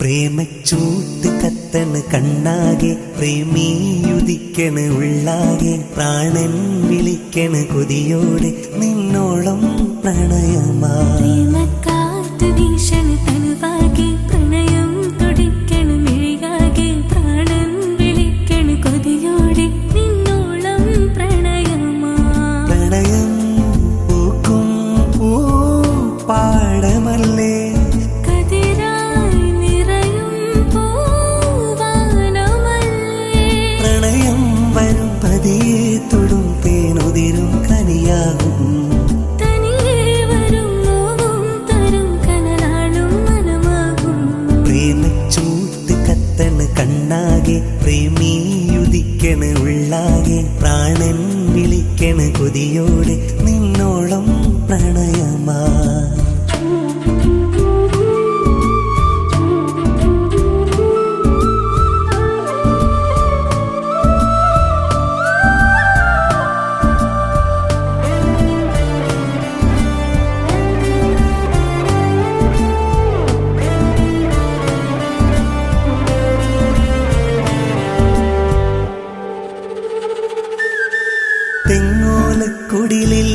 പ്രേമച്ചൂട്ട് കത്തണ് കണ്ണാകെ പ്രേമിയുദിക്കണ് ഉള്ളാകെ പ്രാണൻ വിളിക്കണ് കൊതിയോടെ നിന്നോളം പ്രണയമാ പ്രേമക്കാറ്റ് വീശണ് തനുവാകെ പ്രണയം തുടിക്കണു മിഴികാകെ പ്രാണൻ വിളിക്കണു കൊതിയോടെ നിന്നോളം പ്രണയമാ പ്രണയം പൂക്കും പൂ പാടമല്ലേ കതിരായി നിറയും പൂവാനമല്ലേ പ്രണയം വരും പതിയെ തൊടും തേനുതിരും കനിയാകും തനിയെ വരും നോവും തരും കനലാളും മനമാകും പ്രേമച്ചൂട്ട് കത്തണ് കണ്ണാകെ പ്രേമിയുദിക്കണ് ഉള്ളാകെ പ്രാണൻ വിളിക്കണ് കൊതിയോടെ നിന്നോളം പ്രണയമാ തെങ്ങോലക്കുടിലിൽ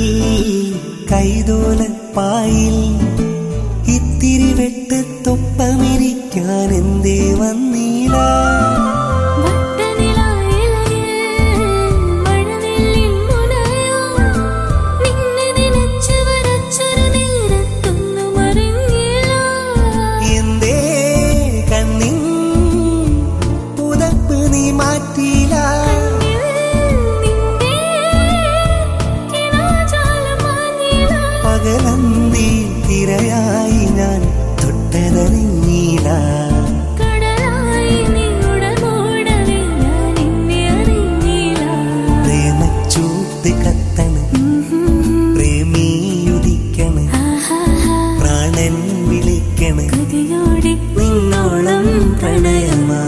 കൈതോലപ്പായിൽ ഇത്തിരി വെട്ട് തൊപ്പമിരിക്കാൻ എന്തേ വന്നീല വട്ടനിലായിലയിൽ മഴവില്ലിൻ മുനയോ നിന്നെ നനച്ചു വരച്ചൊരു നേരത്തൊന്നും അറിഞ്ഞില്ല എന്തേ കണ്ണിൻ പുതപ്പ് നീ മാറ്റിയില്ല നിന്റെ കിനാജാലം മാഞ്ഞില്ല പകലന്തി തിരയായി ഞാൻ തൊട്ടതറിഞ്ഞീല കടലായി നീ ഉടമോടവേ ഞാൻ എന്നെ അറിഞ്ഞില്ല പ്രേമച്ചൂട്ട് കത്തണ് പ്രേമിയുദിക്കണ് ആഹാഹാ പ്രാണൻ വിളിക്കണ് കൊതിയോടെ നിന്നോളം പ്രണയമാ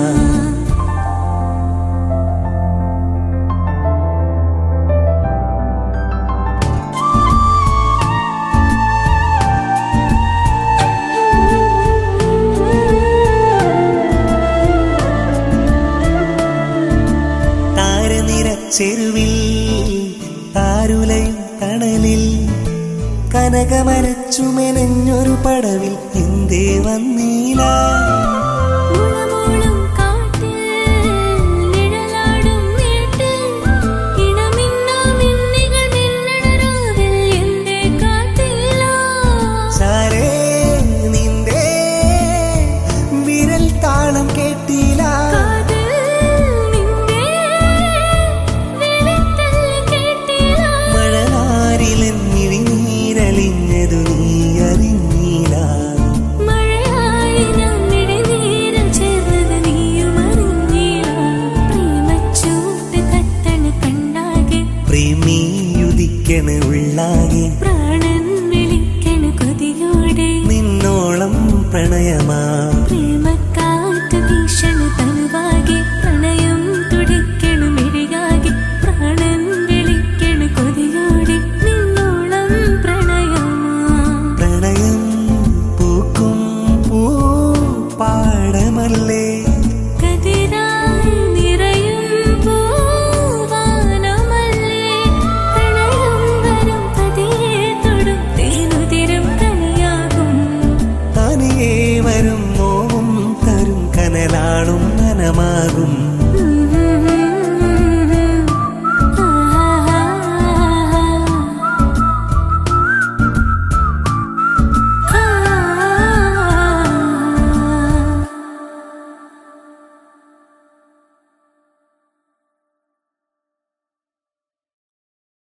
താരനിരച്ചെരുവിൽ താരുലയും തണലിൽ കനകമരച്ചുമെനഞ്ഞൊരു പടവിൽ എന്തേ വന്നീല മുളമുളം കാട്ടിൽ നിഴലാടും വീട്ടിൽ ഇണമിന്നാ മിന്നികൾ മിന്നണ രാവിൽ എന്തേ കാട്ടില്ല സാരേ നിന്റെ വിരൽ താളം കേട്ടില്ല കാതിൽ നിന്റെ വിളിത്തല്ല് കേട്ടില്ല മഴനാരിലെന്നിഴി നീരലിഞ്ഞതു നീ അറിഞ്ഞീല മഴയായി ഞാൻ മിഴിനീരിൽ ചേർന്നത് നീയും അറിഞ്ഞില്ല പ്രേമച്ചൂട്ട് കത്തണ് കണ്ടാകെ പ്രേമിയുദിക്കണ് ഉള്ളാകെ പ്രാണൻ വിളിക്കണു കൊതിയോടെ നിന്നോളം പ്രണയമാ പ്രേമക്കാറ്റ് വീശണു തനുവാകെ പ്രണയം തുടിക്കണു മിഴികാകെ പ്രാണൻ വിളിക്കണു കൊതിയോടെ നിന്നോളം പ്രണയമാ പ്രണയം പൂക്കും പൂ പാടമല്ലേ കതിരായി നിറയും പൂവാനമല്ലേ പ്രണയം വരും പതിയെ തൊടും തേനുതിരും കനിയാകും തനിയെ വരും നോവും തരും കനലാളും നനമാകും